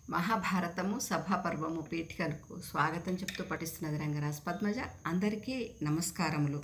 మహాభారతము సభాపర్వము పీఠికలకు స్వాగతం చెప్తూ పఠిస్తున్నది రంగరాజ్ పద్మజ అందరికీ నమస్కారములు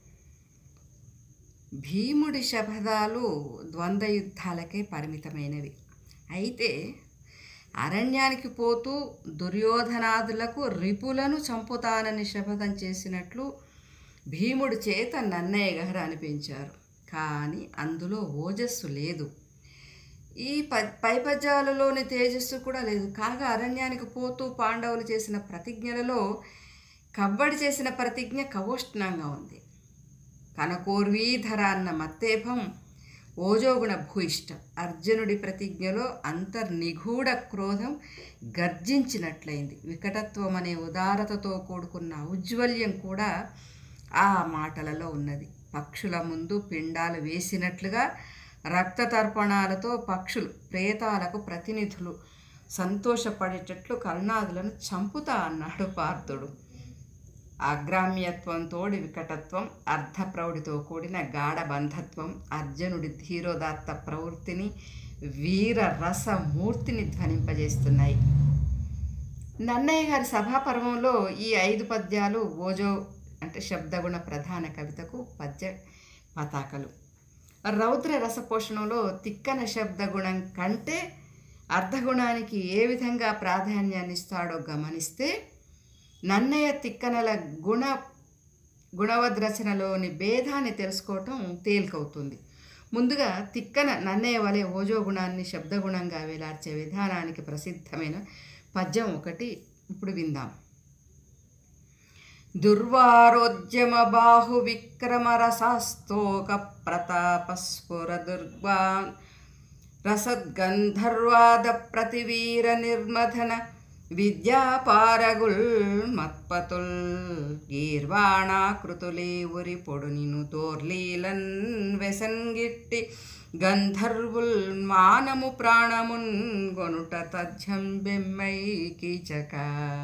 భీముడి శపథాలు ద్వంద్వ యుద్ధాలకే పరిమితమైనవి అయితే అరణ్యానికి పోతూ దుర్యోధనాదులకు రిపులను చంపుతానని శపథం చేసినట్లు భీముడి చేత నన్నయ్య గారు అనిపించారు కానీ అందులో ఓజస్సు లేదు ఈ ప పై పద్యాలలోని తేజస్సు కూడా లేదు కాగా అరణ్యానికి పోతూ పాండవులు చేసిన ప్రతిజ్ఞలలో కవ్వడి చేసిన ప్రతిజ్ఞ కవోష్ణంగా ఉంది కనకోర్వీధర అన్న మత్తేభం ఓజోగుణ భూయిష్టం అర్జునుడి ప్రతిజ్ఞలో అంతర్నిగూఢ క్రోధం గర్జించినట్లయింది వికటత్వం అనే ఉదారతతో కూడుకున్న ఔజ్వల్యం కూడా ఆ మాటలలో ఉన్నది పక్షుల ముందు పిండాలు వేసినట్లుగా రక్త తర్పణాలతో పక్షులు ప్రేతాలకు ప్రతినిధులు సంతోషపడేటట్లు కరుణాదులను చంపుతా అన్నాడు పార్థుడు అగ్రామ్యత్వంతోడి వికటత్వం అర్ధప్రౌఢితో కూడిన గాఢ బంధత్వం అర్జునుడి ధీరోదాత్త ప్రవృత్తిని వీర రస మూర్తిని ధ్వనింపజేస్తున్నాయి నన్నయ్య గారి సభాపర్వంలో ఈ ఐదు పద్యాలు ఓజో అంటే శబ్దగుణ ప్రధాన కవితకు పద్య పతాకలు రౌద్ర రసపోషణలో తిక్కన శబ్దగుణం కంటే అర్ధగుణానికి ఏ విధంగా ప్రాధాన్యాన్ని ఇస్తాడో గమనిస్తే నన్నయ్య తిక్కనల గుణ గుణవద్రచనలోని భేదాన్ని తెలుసుకోవటం తేలికవుతుంది ముందుగా తిక్కన నన్నయ్య వలె ఓజో గుణాన్ని శబ్దగుణంగా వేలార్చే విధానానికి ప్రసిద్ధమైన పద్యం ఒకటి ఇప్పుడు విందాం దుర్వారోద్యమ బాహు విక్రమ రసాస్తోక ప్రతాప స్ఫుర దుర్వాన్ రసద్గంధర్వాద ప్రతివీర నిర్మథన విద్యాపారగుల్ మత్పతుల్ గీర్వాణాకృతులే ఉరి పొడునిను తోర్లీలన్ వెసంగిట్టి గంధర్వుల్ మానము ప్రాణమున్ గొనుట తథ్యం బెమ్మై కీచక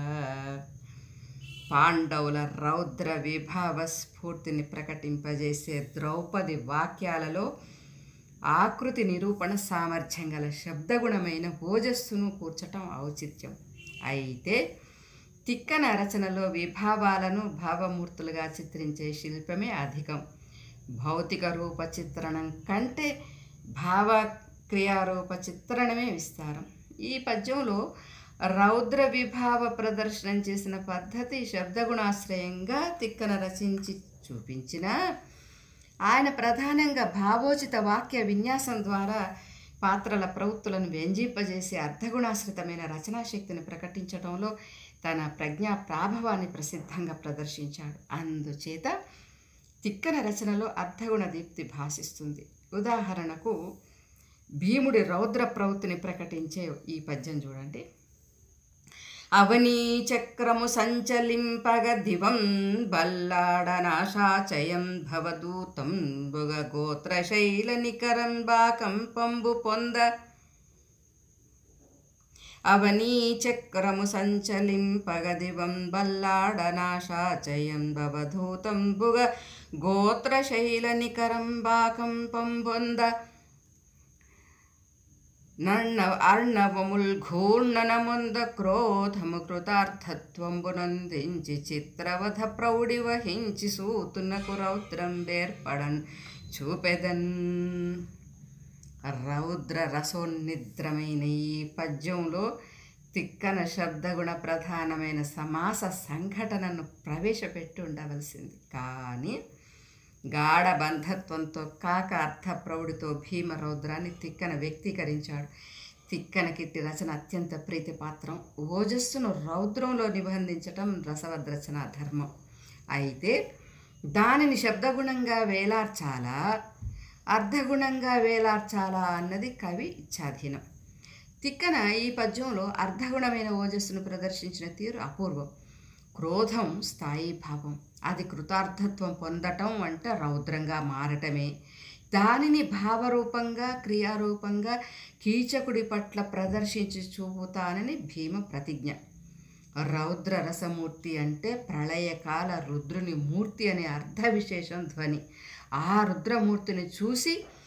పాండవుల రౌద్ర విభావ స్ఫూర్తిని ప్రకటింపజేసే ద్రౌపది వాక్యాలలో ఆకృతి నిరూపణ సామర్థ్యం గల శబ్దగుణమైన ఓజస్సును కూర్చటం ఔచిత్యం అయితే తిక్కన రచనలో విభావాలను భావమూర్తులుగా చిత్రించే శిల్పమే అధికం భౌతిక రూప చిత్రణం కంటే భావ క్రియారూప చిత్రణమే విస్తారం ఈ పద్యంలో రౌద్ర విభావ ప్రదర్శనం చేసిన పద్ధతి శబ్దగుణాశ్రయంగా తిక్కన రచించి చూపించిన ఆయన ప్రధానంగా భావోచిత వాక్య విన్యాసం ద్వారా పాత్రల ప్రవృత్తులను వ్యంజింపజేసి అర్ధగుణాశ్రితమైన రచనా శక్తిని ప్రకటించడంలో తన ప్రజ్ఞా ప్రాభవాన్ని ప్రసిద్ధంగా ప్రదర్శించాడు అందుచేత తిక్కన రచనలో అర్ధగుణ దీప్తి భాషిస్తుంది ఉదాహరణకు భీముడి రౌద్ర ప్రవృత్తిని ప్రకటించే ఈ పద్యం చూడండి అవనీ చక్రము సంచలింపగ దివం బల్లాడనాశాచయం భవదూతం బుగ గోత్రశైల నికరం బాకంపంబు పొంద అవనీ చక్రము సంచలింపగ దివం బల్లాడనాశాచయం భవధూతం బుగ గోత్రశైల నికరం బాకంపం పొంద నన్న అర్ణవముల్ ఘూర్ణనముంద క్రోధము కృతార్థత్వంబునందించి చిత్రవధ ప్రౌఢి వహించి సూతునకు రౌద్రం వేర్పడన్ చూపెదన్ రౌద్ర రసోన్నిద్రమైన ఈ పద్యంలో తిక్కన శబ్దగుణ ప్రధానమైన సమాస సంఘటనను ప్రవేశపెట్టి ఉండవలసింది కానీ గాఢ బంధత్వంతో కాక అర్థ ప్రౌఢితో భీమరౌద్రాన్ని తిక్కన వ్యక్తీకరించాడు తిక్కన కిట్టి రచన అత్యంత ప్రీతిపాత్రం ఓజస్సును రౌద్రంలో నిబంధించటం రసవద్రచన ధర్మం అయితే దానిని శబ్దగుణంగా వేలార్చాలా అర్ధగుణంగా వేలార్చాలా అన్నది కవి ఇచ్చాధీనం తిక్కన ఈ పద్యంలో అర్ధగుణమైన ఓజస్సును ప్రదర్శించిన తీరు అపూర్వం క్రోధం స్థాయి భావం అది కృతార్థత్వం పొందటం అంటే రౌద్రంగా మారటమే దానిని భావరూపంగా క్రియారూపంగా కీచకుడి పట్ల ప్రదర్శించి చూపుతానని భీమ ప్రతిజ్ఞ రౌద్ర రసమూర్తి అంటే ప్రళయకాల రుద్రుని మూర్తి అనే అర్థ విశేషం ధ్వని ఆ రుద్రమూర్తిని చూసి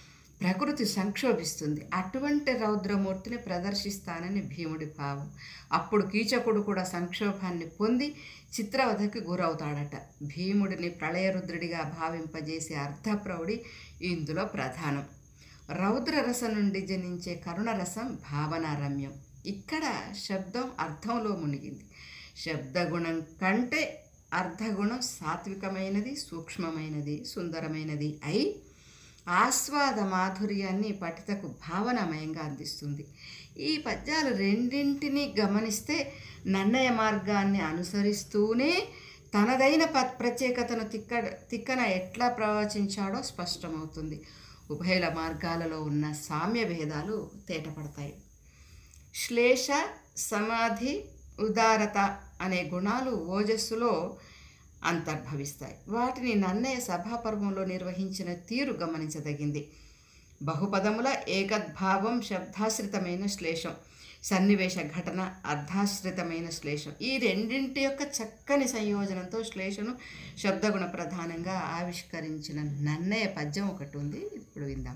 ప్రకృతి సంక్షోభిస్తుంది అటువంటి రౌద్రమూర్తిని ప్రదర్శిస్తానని భీముడి భావం అప్పుడు కీచకుడు కూడా సంక్షోభాన్ని పొంది చిత్రవధకి గురవుతాడట భీముడిని ప్రళయరుద్రుడిగా భావింపజేసే అర్ధప్రౌఢి ఇందులో ప్రధానం రౌద్రరసం నుండి జనించే కరుణరసం భావనారమ్యం ఇక్కడ శబ్దం అర్థంలో మునిగింది శబ్దగుణం కంటే అర్ధగుణం సాత్వికమైనది సూక్ష్మమైనది సుందరమైనది అయి ఆస్వాద మాధుర్యాన్ని పఠితకు భావనమయంగా అందిస్తుంది ఈ పద్యాలు రెండింటినీ గమనిస్తే నన్నయ మార్గాన్ని అనుసరిస్తూనే తనదైన ప ప్రత్యేకతను తిక్క తిక్కన ఎట్లా ప్రవచించాడో స్పష్టమవుతుంది ఉభయల మార్గాలలో ఉన్న సామ్య భేదాలు తేటపడతాయి శ్లేష సమాధి ఉదారత అనే గుణాలు ఓజస్సులో అంతర్భవిస్తాయి వాటిని నన్నయ్య సభాపర్వంలో నిర్వహించిన తీరు గమనించదగింది బహుపదముల ఏకద్భావం శబ్దాశ్రితమైన శ్లేషం సన్నివేశ ఘటన అర్ధాశ్రితమైన శ్లేషం ఈ రెండింటి యొక్క చక్కని సంయోజనంతో శ్లేషను శబ్దగుణ ప్రధానంగా ఆవిష్కరించిన నన్నయ్య పద్యం ఒకటి ఉంది ఇప్పుడు విందాం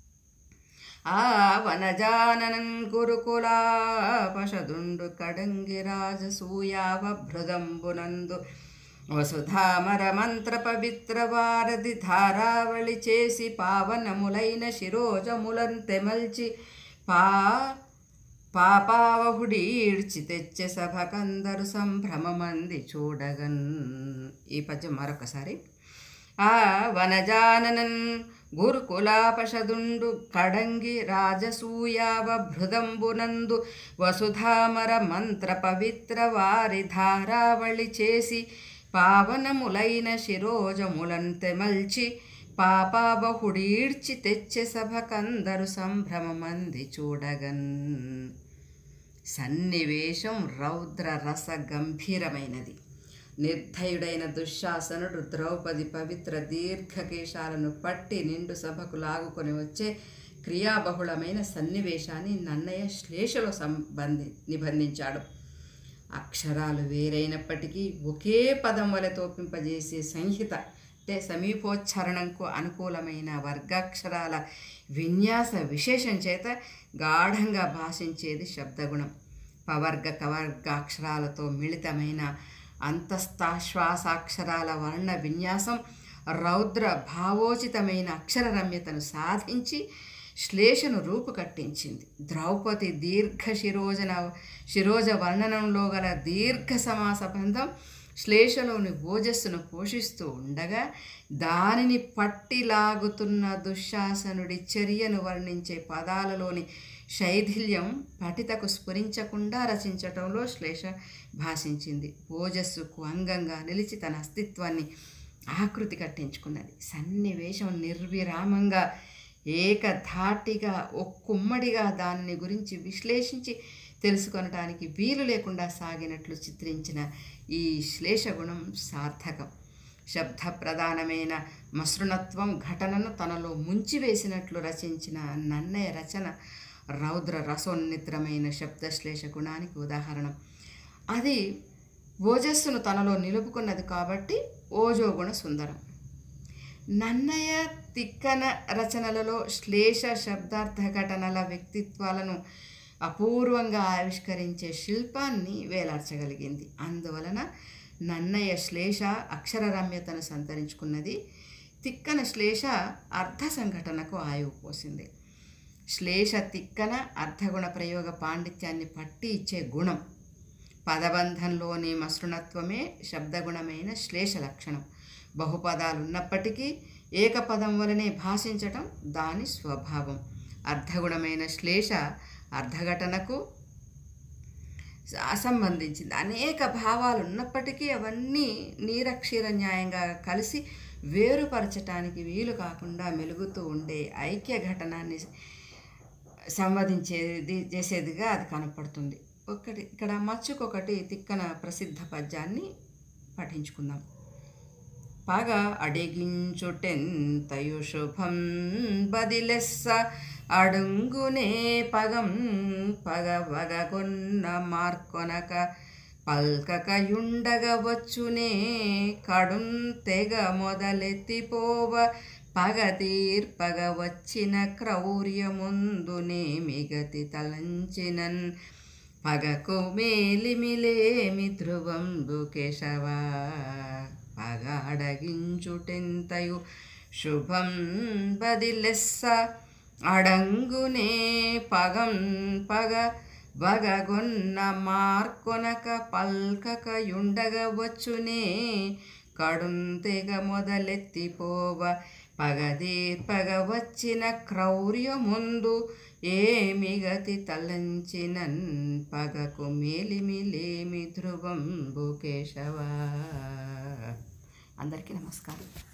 ఆ వనజాననం గురుకులాపశదుండు కడంగి రాజసూయావ భృదంబునందు వసుధామర మంత్ర పవిత్ర వారధి ధారావళి చేసి పావనములైన శిరోజములను తెమల్చి పా పాపావహుడి ఈడ్చి తెచ్చే సభకందరు సంభ్రమమంది చూడగన్ ఈ పద్యం మరొకసారి ఆ వనజాననన్ గురుకులాపశదుండు కడంగి రాజసూయావ భృదంబునందు వసుధామర మంత్ర పవిత్ర వారి ధారావళి చేసి పావనములైన శిరోజములన్ తెమల్చి పాపాబహుడీడ్చి తెచ్చే సభకందరు సంభ్రమమంది చూడగన్ సన్నివేశం రౌద్ర రస గంభీరమైనది నిర్ధయుడైన దుశ్శాసనుడు ద్రౌపది పవిత్ర దీర్ఘకేశాలను పట్టి నిండు సభకు లాగుకొని వచ్చే క్రియాబహుళమైన సన్నివేశాన్ని నన్నయ్య శ్లేషలో సంబంధి నిబంధించాడు అక్షరాలు వేరైనప్పటికీ ఒకే పదం వలె తోపింపజేసే సంహిత అంటే సమీపోచ్చారణంకు అనుకూలమైన వర్గాక్షరాల విన్యాస విశేషం చేత గాఢంగా భాషించేది శబ్దగుణం పవర్గ కవర్గాక్షరాలతో మిళితమైన అంతస్తాశ్వాసాక్షరాల వర్ణ విన్యాసం రౌద్ర భావోచితమైన అక్షర రమ్యతను సాధించి శ్లేషను రూపుకట్టించింది ద్రౌపది దీర్ఘ శిరోజన శిరోజ వర్ణనంలో గల దీర్ఘ సమాస బంధం శ్లేషలోని ఓజస్సును పోషిస్తూ ఉండగా దానిని పట్టిలాగుతున్న దుశ్శాసనుడి చర్యను వర్ణించే పదాలలోని శైథిల్యం పఠితకు స్ఫురించకుండా రచించటంలో శ్లేష భాషించింది ఓజస్సుకు అంగంగా నిలిచి తన అస్తిత్వాన్ని ఆకృతి కట్టించుకున్నది సన్నివేశం నిర్విరామంగా ఏకధాటిగా ఒక్కుమ్మడిగా దానిని గురించి విశ్లేషించి తెలుసుకొనటానికి వీలు లేకుండా సాగినట్లు చిత్రించిన ఈ శ్లేషగుణం సార్థకం శబ్ద ప్రధానమైన మసృణత్వం ఘటనను తనలో ముంచివేసినట్లు రచించిన నన్నయ రచన రౌద్ర రసోన్నిత్రమైన శబ్దశ్లేష గుణానికి ఉదాహరణ అది ఓజస్సును తనలో నిలుపుకున్నది కాబట్టి ఓజోగుణ సుందరం నన్నయ తిక్కన రచనలలో శ్లేష శబ్దార్థ ఘటనల వ్యక్తిత్వాలను అపూర్వంగా ఆవిష్కరించే శిల్పాన్ని వేలార్చగలిగింది అందువలన నన్నయ్య శ్లేష అక్షర రమ్యతను సంతరించుకున్నది తిక్కన శ్లేష అర్ధ సంఘటనకు ఆయువు పోసింది శ్లేష తిక్కన అర్ధగుణ ప్రయోగ పాండిత్యాన్ని పట్టి ఇచ్చే గుణం పదబంధంలోని మసృణత్వమే శబ్దగుణమైన శ్లేష లక్షణం బహుపదాలు ఉన్నప్పటికీ ఏకపదం వలనే భాషించటం దాని స్వభావం అర్ధగుణమైన శ్లేష అర్ధఘటనకు సంబంధించింది అనేక భావాలు ఉన్నప్పటికీ అవన్నీ నీరక్షీర న్యాయంగా కలిసి వేరుపరచటానికి వీలు కాకుండా మెలుగుతూ ఉండే ఐక్య ఘటనాన్ని సంవదించేది చేసేదిగా అది కనపడుతుంది ఒకటి ఇక్కడ మచ్చుకొకటి తిక్కన ప్రసిద్ధ పద్యాన్ని పఠించుకుందాం పగ అడిగించుటెంతయు శుభం బదిలెస్స అడుంగునే పగం పగ వగగొన్న మార్కొనక పల్కకయుండగ వచ్చునే కడుం తెగ మొదలెత్తిపోవ పగ తీర్పగ వచ్చిన క్రౌర్యముందునే మిగతి తలంచినన్ పగకు మేలిమిలేమి ధ్రువంబు కేశవా పగ అడగించుటెంతయు శుభం బదిలెస్స అడంగునే పగం పగ వగగొన్న మార్కొనక పల్కకయుండగ వచ్చునే కడుంతెగ మొదలెత్తిపోవ పగదీర్పగ వచ్చిన క్రౌర్యముందు ఏమిగతి తలంచినన్ పగకు మేలిమిలేమి ధ్రువంబు కేశవా అందరికీ నమస్కారం